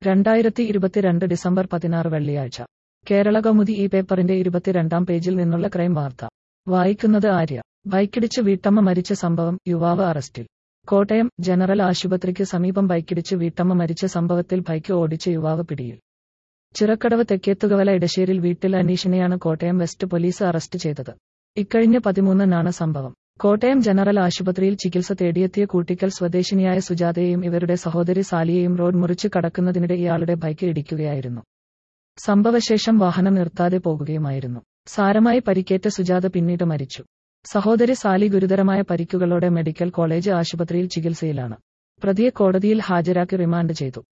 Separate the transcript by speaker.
Speaker 1: രണ്ടായിരത്തി ഇരുപത്തിരണ്ട് ഡിസംബർ പതിനാറ് വെള്ളിയാഴ്ച കേരള കൗമുദി ഈ പേപ്പറിന്റെ ഇരുപത്തിരണ്ടാം പേജിൽ നിന്നുള്ള ക്രൈം വാർത്ത വായിക്കുന്നത് ആര്യ ബൈക്കിടിച്ച് വീട്ടമ്മ മരിച്ച സംഭവം യുവാവ് അറസ്റ്റിൽ കോട്ടയം ജനറൽ ആശുപത്രിക്ക് സമീപം ബൈക്കിടിച്ച് വീട്ടമ്മ മരിച്ച സംഭവത്തിൽ ബൈക്ക് ഓടിച്ച യുവാവ് പിടിയിൽ ചിറക്കടവ് തെക്കേത്തുകവല ഇടശ്ശേരിൽ വീട്ടിൽ അനീഷിനെയാണ് കോട്ടയം വെസ്റ്റ് പോലീസ് അറസ്റ്റ് ചെയ്തത് ഇക്കഴിഞ്ഞ പതിമൂന്നിനാണ് സംഭവം കോട്ടയം ജനറൽ ആശുപത്രിയിൽ ചികിത്സ തേടിയെത്തിയ കൂട്ടിക്കൽ സ്വദേശിനിയായ സുജാതയെയും ഇവരുടെ സഹോദരി സാലിയെയും റോഡ് മുറിച്ച് കടക്കുന്നതിനിടെ ഇയാളുടെ ബൈക്ക് ഇടിക്കുകയായിരുന്നു സംഭവശേഷം വാഹനം നിർത്താതെ പോകുകയുമായിരുന്നു സാരമായി പരിക്കേറ്റ സുജാത പിന്നീട് മരിച്ചു സഹോദരി സാലി ഗുരുതരമായ പരിക്കുകളോടെ മെഡിക്കൽ കോളേജ് ആശുപത്രിയിൽ ചികിത്സയിലാണ് പ്രതിയെ കോടതിയിൽ ഹാജരാക്കി റിമാൻഡ് ചെയ്തു